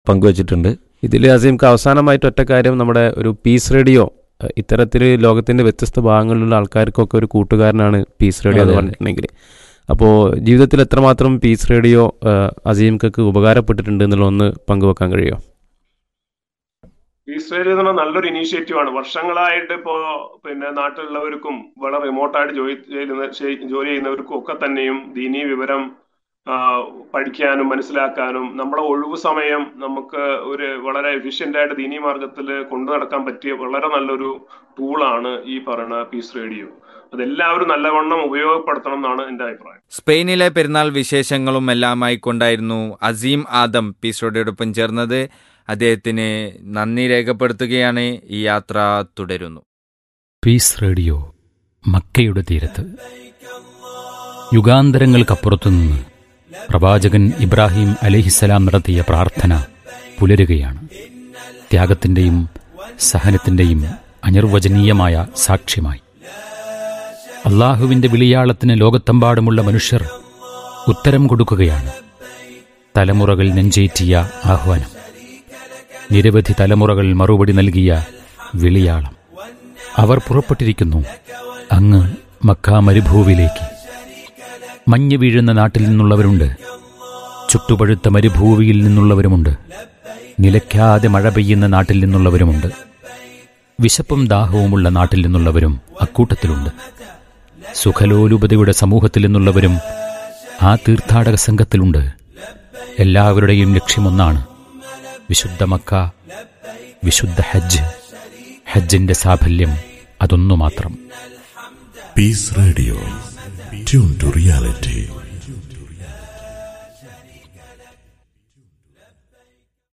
പങ്കുവച്ചിട്ടുണ്ട് ഇതിൽ അസീംക്ക് അവസാനമായിട്ട് ഒറ്റ കാര്യം നമ്മുടെ ഒരു പീസ് റേഡിയോ അഹ് ഇത്തരത്തിൽ ലോകത്തിന്റെ വ്യത്യസ്ത ഭാഗങ്ങളിലുള്ള ആൾക്കാർക്കൊക്കെ ഒരു കൂട്ടുകാരനാണ് പീസ് റേഡിയോ എന്ന് അതെ, അതെ. പറഞ്ഞിട്ടുണ്ടെങ്കിൽ അപ്പോൾ ജീവിതത്തിൽ എത്രമാത്രം പീസ് റേഡിയോ അഹ് അസീംക്കൊക്കെ ഉപകാരപ്പെട്ടിട്ടുണ്ട് എന്നുള്ള ഒന്ന് പങ്കുവെക്കാൻ കഴിയുമോ ഇസ്രയേൽ എന്ന് പറഞ്ഞാൽ നല്ലൊരു ഇനീഷ്യേറ്റീവ് ആണ് വർഷങ്ങളായിട്ട് ഇപ്പോ പിന്നെ നാട്ടിലുള്ളവർക്കും വളരെ റിമോട്ടായിട്ട് ജോലി ചെയ്യുന്ന ചെയ്- ജോലി ചെയ്യുന്നവർക്കും ഒക്കെ തന്നെയും ദീനീ വിവരം ആ, പഠിക്കാനും മനസ്സിലാക്കാനും നമ്മുടെ ഒഴിവു സമയം നമുക്ക് ഒരു വളരെ എഫിഷ്യന്റ് ആയിട്ട് ദീനീ മാർഗത്തിൽ കൊണ്ടു നടക്കാൻ പറ്റിയ വളരെ നല്ലൊരു ടൂളാണ് ഈ പറയുന്ന പീസ് റേഡിയോ അതെല്ലാവരും നല്ലവണ്ണം ഉപയോഗപ്പെടുത്തണം എന്നാണ് എന്റെ അഭിപ്രായം സ്പെയിനിലെ പെരുന്നാൾ വിശേഷങ്ങളും എല്ലാമായി കൊണ്ടായിരുന്നു അസീം ആദം പീസോടെയോടൊപ്പം ചേർന്നത് അദ്ദേഹത്തിന് നന്ദി രേഖപ്പെടുത്തുകയാണ് ഈ യാത്ര തുടരുന്നു പീസ് റേഡിയോ മക്കയുടെ തീരത്ത് യുഗാന്തരങ്ങൾക്കപ്പുറത്തുനിന്ന് പ്രവാചകൻ ഇബ്രാഹിം അലഹിസലാം നടത്തിയ പ്രാർത്ഥന പുലരുകയാണ് ത്യാഗത്തിന്റെയും സഹനത്തിന്റെയും അനിർവചനീയമായ സാക്ഷ്യമായി അള്ളാഹുവിന്റെ വിളിയാളത്തിന് ലോകത്തെമ്പാടുമുള്ള മനുഷ്യർ ഉത്തരം കൊടുക്കുകയാണ് തലമുറകൾ നെഞ്ചേറ്റിയ ആഹ്വാനം നിരവധി തലമുറകൾ മറുപടി നൽകിയ വിളിയാളം അവർ പുറപ്പെട്ടിരിക്കുന്നു അങ്ങ് മക്ക മരുഭൂവിലേക്ക് മഞ്ഞ് വീഴുന്ന നാട്ടിൽ നിന്നുള്ളവരുണ്ട് ചുട്ടുപഴുത്ത മരുഭൂവിയിൽ നിന്നുള്ളവരുമുണ്ട് നിലയ്ക്കാതെ മഴ പെയ്യുന്ന നാട്ടിൽ നിന്നുള്ളവരുമുണ്ട് വിശപ്പും ദാഹവുമുള്ള നാട്ടിൽ നിന്നുള്ളവരും അക്കൂട്ടത്തിലുണ്ട് സുഖലോലുപതയുടെ സമൂഹത്തിൽ നിന്നുള്ളവരും ആ തീർത്ഥാടക സംഘത്തിലുണ്ട് എല്ലാവരുടെയും ലക്ഷ്യമൊന്നാണ് വിശുദ്ധ മക്ക വിശുദ്ധ ഹജ്ജ് ഹജ്ജിന്റെ സാഫല്യം അതൊന്നു മാത്രം Peace Radio. Tune to reality.